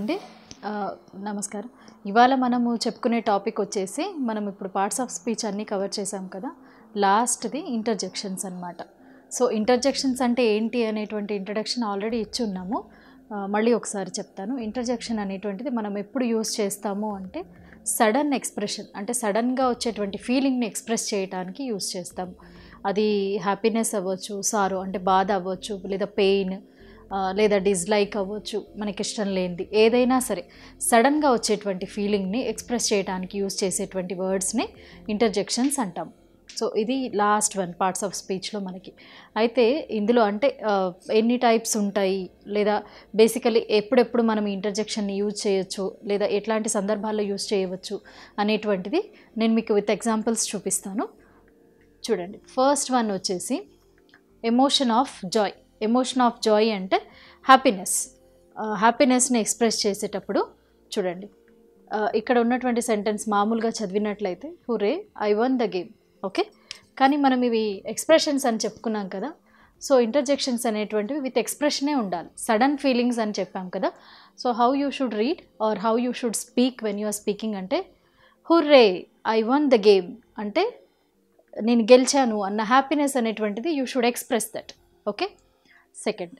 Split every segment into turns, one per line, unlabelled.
అండి ఆ, నమస్కారం ఇవాళ మనము చెప్పుకునే టాపిక్ వచ్చేసి మనం ఇప్పుడు పార్ట్స్ ఆఫ్ స్పీచ్ అన్నీ కవర్ చేసాం కదా లాస్ట్ది ఇంటర్జెక్షన్స్ అన్నమాట సో ఇంటర్జెక్షన్స్ అంటే ఏంటి అనేటువంటి ఇంట్రడక్షన్ ఆల్రెడీ ఇచ్చి ఉన్నాము ఆ, మళ్ళీ ఒకసారి చెప్తాను ఇంటర్జెక్షన్ అనేటువంటిది మనం ఎప్పుడు యూస్ చేస్తాము అంటే సడన్ ఎక్స్ప్రెషన్ అంటే సడన్గా వచ్చేటువంటి ఫీలింగ్ని ఎక్స్ప్రెస్ చేయడానికి యూస్ చేస్తాము అది హ్యాపీనెస్ అవ్వచ్చు సారో అంటే బాధ అవ్వచ్చు లేదా పెయిన్ ఆ, లేదా డిస్లైక్ అవ్వచ్చు మనకి ఇష్టం లేనిది ఏదైనా సరే సడన్గా వచ్చేటువంటి ఫీలింగ్ని ఎక్స్ప్రెస్ చేయడానికి యూస్ చేసేటువంటి వర్డ్స్ని ఇంటర్జెక్షన్స్ అంటాం సో ఇది లాస్ట్ వన్ పార్ట్స్ ఆఫ్ స్పీచ్లో మనకి అయితే ఇందులో అంటే ఆ, ఎన్ని టైప్స్ ఉంటాయి లేదా బేసికలీ ఎప్పుడెప్పుడు మనం ఇంటర్జెక్షన్ని యూజ్ చేయొచ్చు లేదా ఎట్లాంటి సందర్భాల్లో యూజ్ చేయవచ్చు అనేటువంటిది నేను మీకు విత్ ఎగ్జాంపుల్స్ చూపిస్తాను చూడండి ఫస్ట్ వన్ వచ్చేసి emotion of joy emotion of joy అంటే హ్యాపీనెస్ హ్యాపీనెస్ని ఎక్స్ప్రెస్ చేసేటప్పుడు చూడండి ఆ, ఇక్కడ ఉన్నటువంటి సెంటెన్స్ మామూలుగా చదివినట్లయితే hurray I won the game okay కానీ మనం ఇవి ఎక్స్ప్రెషన్స్ అని చెప్పుకున్నాం కదా సో ఇంటర్జెక్షన్స్ అనేటువంటివి విత్ ఎక్స్ప్రెషనే ఉండాలి సడన్ ఫీలింగ్స్ అని చెప్పాం కదా so how you should read or how you should speak when you are speaking అంటే hurray I won the game అంటే నేను గెలిచాను అన్న హ్యాపీనెస్ అనేటువంటిది you should express that okay second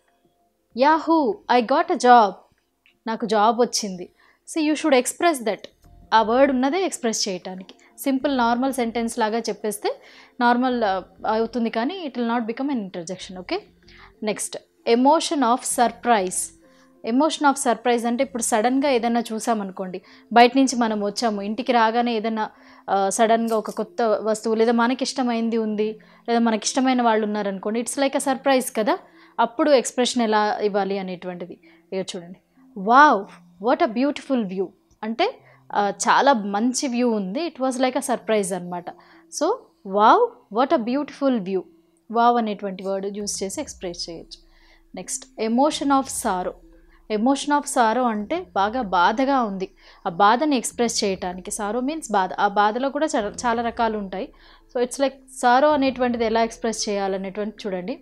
yahoo I got a job నాకు job వచ్చింది so you should express that ఆ word ఉన్నదే ఎక్స్ప్రెస్ చేయటానికి సింపుల్ నార్మల్ సెంటెన్స్ లాగా చెప్పేస్తే నార్మల్ అవుతుంది కానీ it will not become an interjection okay next emotion of surprise emotion of surprise అంటే ఇప్పుడు సడన్గా ఏదైనా చూసామనుకోండి బయట నుంచి మనం వచ్చాము ఇంటికి రాగానే ఏదైనా సడన్గా ఒక కొత్త వస్తువు లేదా మనకి ఇష్టమైంది ఉంది లేదా మనకి ఇష్టమైన వాళ్ళు ఉన్నారనుకోండి ఇట్స్ లైక్ అ సర్ప్రైజ్ కదా అప్పుడు ఎక్స్ప్రెషన్ ఎలా ఇవ్వాలి అనేటువంటిది ఇక చూడండి wow what a beautiful view అంటే ఆ, చాలా మంచి వ్యూ ఉంది it was like a surprise అనమాట so wow what a beautiful view wow అనేటువంటి వర్డ్ యూస్ చేసి ఎక్స్ప్రెస్ చేయొచ్చు next emotion of sorrow emotion of sorrow అంటే బాగా బాధగా ఉంది ఆ బాధని ఎక్స్ప్రెస్ చేయటానికి సారో మీన్స్ బాధ ఆ బాధలో కూడా చాలా చాలా రకాలు ఉంటాయి సో ఇట్స్ లైక్ సారో అనేటువంటిది ఎలా ఎక్స్ప్రెస్ చేయాలనేటువంటి చూడండి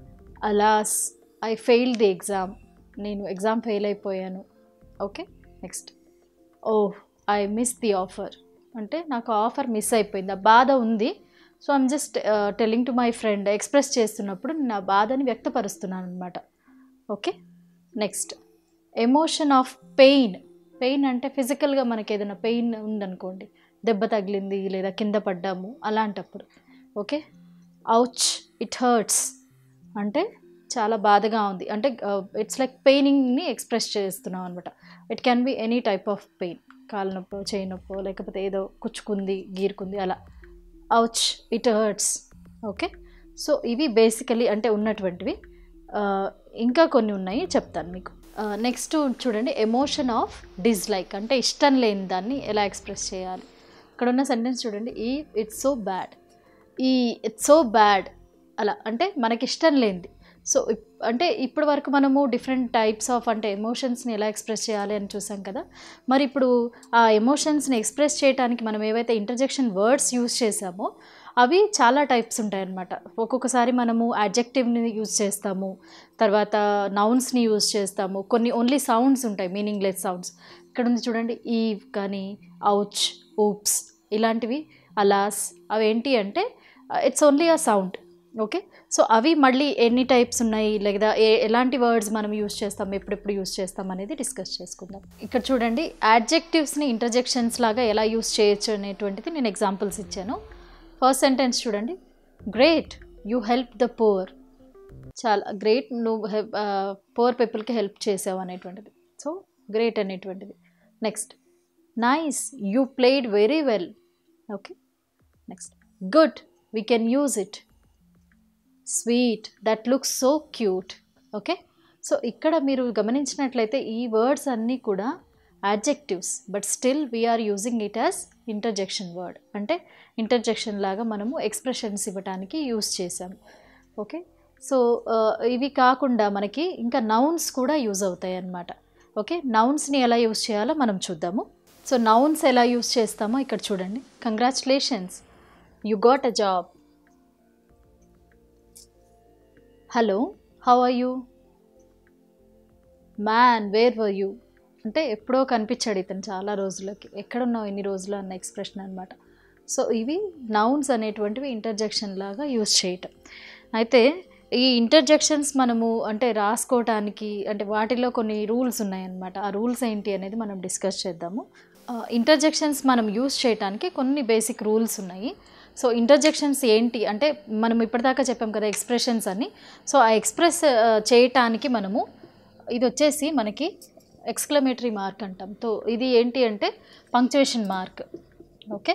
alas I fail the exam నేను ఎగ్జామ్ ఫెయిల్ అయిపోయాను okay next oh I miss the offer అంటే నాకు ఆఫర్ మిస్ అయిపోయింది ఆ బాధ ఉంది so I'm just telling to my friend express చేస్తున్నప్పుడు నేను ఆ బాధని వ్యక్తపరుస్తున్నాను అనమాట okay next emotion of pain pain అంటే ఫిజికల్గా మనకి ఏదైనా పెయిన్ ఉందనుకోండి దెబ్బ తగిలింది లేదా కింద పడ్డాము అలాంటప్పుడు ఓకే అవుచ్ ఇట్ హర్ట్స్ అంటే చాలా బాధగా ఉంది అంటే ఇట్స్ లైక్ పెయినింగ్ని ఎక్స్ప్రెస్ చేస్తున్నాం అనమాట it can be any type of pain కాలు నొప్పో చేయి నొప్పో లేకపోతే ఏదో కుచ్చుకుంది గీరుకుంది అలా ouch it hurts okay so ఇవి బేసికలీ అంటే ఉన్నటువంటివి ఆ, ఇంకా కొన్ని ఉన్నాయి చెప్తాను మీకు నెక్స్ట్ చూడండి ఎమోషన్ ఆఫ్ డిస్లైక్ అంటే ఇష్టం లేని దాన్ని ఎలా ఎక్స్ప్రెస్ చేయాలి ఇక్కడ ఉన్న సెంటెన్స్ చూడండి ఈ ఇట్స్ సో బ్యాడ్ ఈ ఇట్స్ సో బ్యాడ్ అలా అంటే మనకి ఇష్టం లేనిది సో ఇప్- అంటే ఇప్పటి వరకు మనము డిఫరెంట్ టైప్స్ ఆఫ్ అంటే ఎమోషన్స్ని ఎలా ఎక్స్ప్రెస్ చేయాలి అని చూసాం కదా మరి ఇప్పుడు ఆ ఎమోషన్స్ని ఎక్స్ప్రెస్ చేయడానికి మనం ఏవైతే ఇంటర్జెక్షన్ వర్డ్స్ యూస్ చేసామో అవి చాలా టైప్స్ ఉంటాయన్నమాట ఒక్కొక్కసారి మనము అడ్జెక్టివ్ని యూజ్ చేస్తాము తర్వాత నౌన్స్ని యూజ్ చేస్తాము కొన్ని ఓన్లీ సౌండ్స్ ఉంటాయి మీనింగ్లెస్ సౌండ్స్ ఇక్కడ ఉంది చూడండి ఈ కానీ అవుచ్ ఊప్స్ ఇలాంటివి అలాస్ అవి ఏంటి అంటే it's only a sound okay so అవి మళ్ళీ ఎన్ని టైప్స్ ఉన్నాయి లేదా ఏ ఎలాంటి వర్డ్స్ మనం యూస్ చేస్తాం ఎప్పుడెప్పుడు యూస్ చేస్తాం అనేది డిస్కస్ చేసుకుందాం ఇక్కడ చూడండి యాడ్జెక్టివ్స్ని ఇంటర్జెక్షన్స్ లాగా ఎలా యూస్ చేయొచ్చు అనేటువంటిది నేను ఎగ్జాంపుల్స్ ఇచ్చాను ఫస్ట్ సెంటెన్స్ చూడండి great you help the poor చాలా గ్రేట్ నువ్వు పోర్ పీపుల్కి హెల్ప్ చేసావు అనేటువంటిది సో గ్రేట్ అనేటువంటిది next nice you played very well okay next good we can use it sweet that looks so cute okay so ఇక్కడ మీరు గమనించినట్లయితే ఈ వర్డ్స్ అన్నీ కూడా adjectives but still we're using it as interjection word అంటే interjection లాగా మనము expressions ఇవ్వడానికి యూస్ చేసాం ఓకే సో ఇవి కాకుండా మనకి ఇంకా నౌన్స్ కూడా యూజ్ అవుతాయి అన్నమాట ఓకే నౌన్స్ని ఎలా యూజ్ చేయాలో మనం చూద్దాము సో నౌన్స్ ఎలా యూజ్ చేస్తామో ఇక్కడ చూడండి congratulations you got a job hello how are you man where were you అంటే ఎప్పుడో కనిపించాడు ఇతను చాలా రోజులకి ఎక్కడున్నావు ఎన్ని రోజులు అన్న ఎక్స్ప్రెషన్ అనమాట సో ఇవి నౌన్స్ అనేటువంటివి ఇంటర్జెక్షన్ లాగా యూస్ చేయటం అయితే ఈ ఇంటర్జెక్షన్స్ మనము అంటే రాసుకోవటానికి అంటే వాటిలో కొన్ని రూల్స్ ఉన్నాయన్నమాట ఆ రూల్స్ ఏంటి అనేది మనం డిస్కస్ చేద్దాము ఇంటర్జెక్షన్స్ మనం యూస్ చేయటానికి కొన్ని బేసిక్ రూల్స్ ఉన్నాయి సో ఇంటర్జెక్షన్స్ ఏంటి అంటే మనం ఇప్పటిదాకా చెప్పాం కదా ఎక్స్ప్రెషన్స్ అని సో ఆ ఎక్స్ప్రెస్ చేయటానికి మనము ఇది వచ్చేసి మనకి ఎక్స్క్లమేటరీ మార్క్ అంటాం సో ఇది ఏంటి అంటే పంక్చువేషన్ మార్క్ ఓకే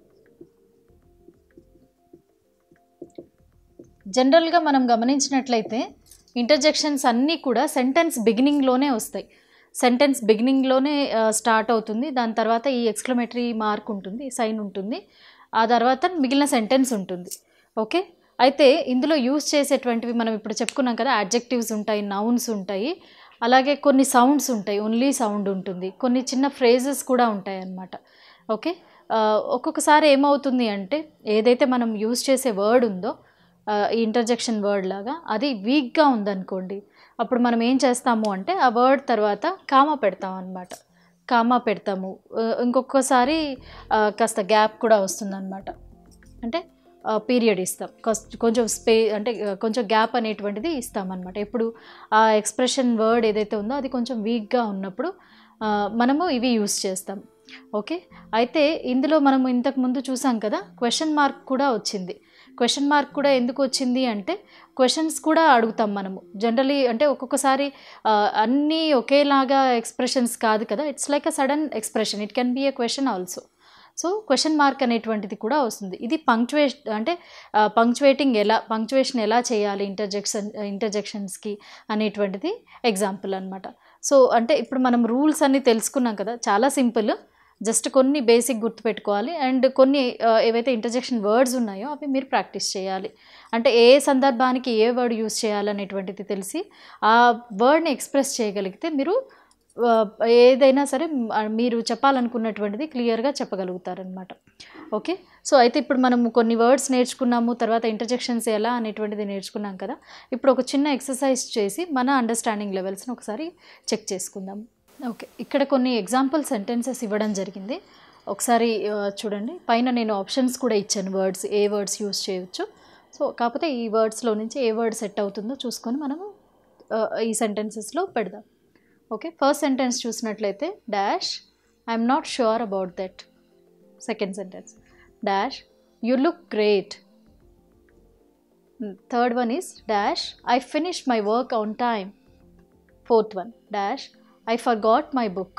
జనరల్గా మనం గమనించినట్లయితే ఇంటర్జెక్షన్స్ అన్నీ కూడా సెంటెన్స్ బిగినింగ్లోనే వస్తాయి సెంటెన్స్ బిగినింగ్లోనే స్టార్ట్ అవుతుంది దాని తర్వాత ఈ ఎక్స్క్లమేటరీ మార్క్ ఉంటుంది సైన్ ఉంటుంది ఆ తర్వాత మిగిలిన సెంటెన్స్ ఉంటుంది ఓకే అయితే ఇందులో యూస్ చేసేటువంటివి మనం ఇప్పుడు చెప్పుకున్నాం కదా అడ్జెక్టివ్స్ ఉంటాయి నౌన్స్ ఉంటాయి అలాగే కొన్ని సౌండ్స్ ఉంటాయి ఓన్లీ సౌండ్ ఉంటుంది కొన్ని చిన్న ఫ్రేజెస్ కూడా ఉంటాయి అన్నమాట ఓకే ఆ, ఒక్కొక్కసారి ఏమవుతుంది అంటే ఏదైతే మనం యూస్ చేసే వర్డ్ ఉందో ఆ, ఈ ఇంటర్జెక్షన్ వర్డ్ లాగా అది వీక్గా ఉందనుకోండి అప్పుడు మనం ఏం చేస్తాము అంటే ఆ వర్డ్ తర్వాత కామా పెడతాం అనమాట కామా పెడతాము ఆ, ఇంకొకసారి ఆ, కాస్త గ్యాప్ కూడా వస్తుందన్నమాట అంటే పీరియడ్ ఇస్తాం కస్- కొంచెం స్పే అంటే ఆ, కొంచెం గ్యాప్ అనేటువంటిది ఇస్తామన్నమాట ఎప్పుడు ఆ ఎక్స్ప్రెషన్ వర్డ్ ఏదైతే ఉందో అది కొంచెం వీక్గా ఉన్నప్పుడు ఆ, మనము ఇవి యూస్ చేస్తాం ఓకే అయితే ఇందులో మనము ఇంతకు ముందు చూసాం కదా క్వశ్చన్ మార్క్ కూడా వచ్చింది క్వశ్చన్ మార్క్ కూడా ఎందుకు వచ్చింది అంటే క్వశ్చన్స్ కూడా అడుగుతాం మనము జనరలీ అంటే ఒక్కొక్కసారి ఆ, అన్నీ ఒకేలాగా ఎక్స్ప్రెషన్స్ కాదు కదా it's like a sudden expression it can be a question also so question mark అనేటువంటిది కూడా వస్తుంది ఇది పంక్చువేషన్ అంటే పంక్చువేటింగ్ ఎలా పంక్చువేషన్ ఎలా చేయాలి ఇంటర్జెక్షన్ ఇంటర్జెక్షన్స్కి అనేటువంటిది ఎగ్జాంపుల్ అనమాట సో అంటే ఇప్పుడు మనం రూల్స్ అన్నీ తెలుసుకున్నాం కదా చాలా సింపుల్ జస్ట్ కొన్ని బేసిక్ గుర్తుపెట్టుకోవాలి అండ్ కొన్ని ఆ, ఏవైతే ఇంటర్జెక్షన్ వర్డ్స్ ఉన్నాయో అవి మీరు ప్రాక్టీస్ చేయాలి అంటే ఏ సందర్భానికి ఏ వర్డ్ యూస్ చేయాలనేటువంటిది తెలిసి ఆ వర్డ్ని ఎక్స్ప్రెస్ చేయగలిగితే మీరు ఆ, ఏదైనా సరే మ్, ఆ, మీరు చెప్పాలనుకున్నటువంటిది క్లియర్గా చెప్పగలుగుతారనమాట ఓకే సో అయితే ఇప్పుడు మనం కొన్ని వర్డ్స్ నేర్చుకున్నాము తర్వాత ఇంటర్జెక్షన్స్ ఎలా అనేటువంటిది నేర్చుకున్నాం కదా ఇప్పుడు ఒక చిన్న ఎక్సర్సైజ్ చేసి మన అండర్స్టాండింగ్ లెవెల్స్ని ఒకసారి చెక్ చేసుకుందాం ఓకే ఇక్కడ కొన్ని ఎగ్జాంపుల్ సెంటెన్సెస్ ఇవ్వడం జరిగింది ఒకసారి ఆ, చూడండి పైన నేను ఆప్షన్స్ కూడా ఇచ్చాను వర్డ్స్ ఏ వర్డ్స్ యూస్ చేయొచ్చు సో కాకపోతే ఈ వర్డ్స్లో నుంచి ఏ వర్డ్ సెట్ అవుతుందో చూసుకొని మనము ఆ, ఈ సెంటెన్సెస్లో పెడదాం ఓకే ఫస్ట్ సెంటెన్స్ చూసినట్లయితే dash I'm not sure about that second sentence dash you look great third one is dash I finish my work on time fourth one dash I forgot my book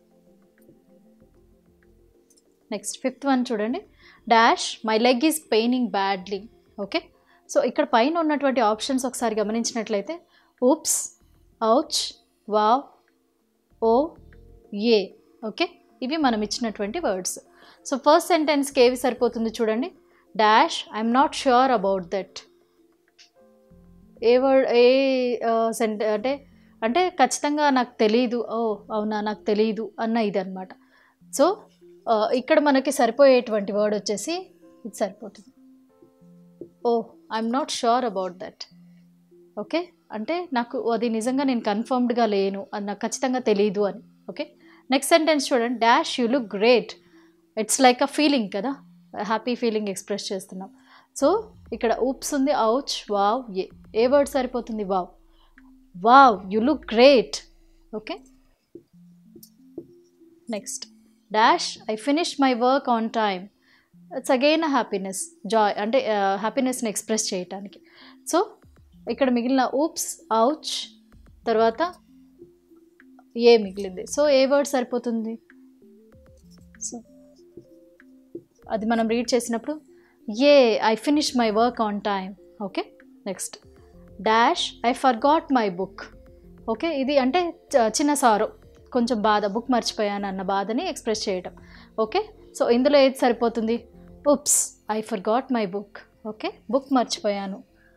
next fifth one చూడండి dash my leg is paining badly okay so ఇక్కడ పైన ఉన్నటువంటి options ఒకసారి గమనించినట్లయితే oops ouch wow oh ఏ okay ఇవి మనం ఇచ్చినటువంటి వర్డ్స్ సో ఫస్ట్ సెంటెన్స్కి ఏవి సరిపోతుంది చూడండి dash I'm not sure about that ఏ వర్డ్ ఏ సెంట అంటే అంటే ఖచ్చితంగా నాకు తెలియదు ఓ అవునా నాకు తెలియదు అన్న ఇది అనమాట సో ఇక్కడ మనకి సరిపోయేటువంటి వర్డ్ వచ్చేసి ఇది సరిపోతుంది oh I'm not sure about that okay అంటే నాకు అది నిజంగా నేను కన్ఫర్మ్డ్గా లేను అది నాకు ఖచ్చితంగా తెలియదు అని ఓకే నెక్స్ట్ సెంటెన్స్ చూడండి dash you look great it's like uh feeling కదా హ్యాపీ ఫీలింగ్ ఎక్స్ప్రెస్ చేస్తున్నాం సో ఇక్కడ ఊప్స్ ఉంది ఔచ్ వావ్ ఏ ఏ వర్డ్ సరిపోతుంది wow wow you look great okay next dash I finish my work on time it's again happiness joy అంటే హ్యాపీనెస్ని express చేయటానికి సో ఇక్కడ మిగిలిన ఊప్స్ ఔచ్ తర్వాత ఏ మిగిలింది సో ఏ వర్డ్ సరిపోతుంది సో అది మనం రీడ్ చేసినప్పుడు ఏ I finish my work on time okay next dash I forgot my book okay ఇది అంటే చ- చిన్న సారో కొంచెం బాధ బుక్ మర్చిపోయాను అన్న బాధని ఎక్స్ప్రెస్ చేయటం ఓకే సో ఇందులో ఏది సరిపోతుంది oops I forgot my book okay book మర్చిపోయాను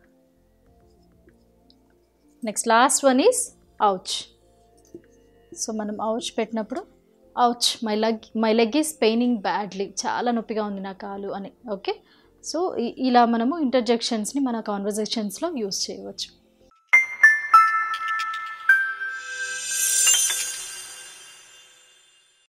next last one is ouch so మనం ఔచ్ పెట్టినప్పుడు ouch my leg my leg is paining badly చాలా నొప్పిగా ఉంది నా కాలు అని ఓకే సో ఇలా మనము ఇంటర్జెక్షన్స్ని మన కాన్వర్జేషన్స్లో యూస్ చేయవచ్చు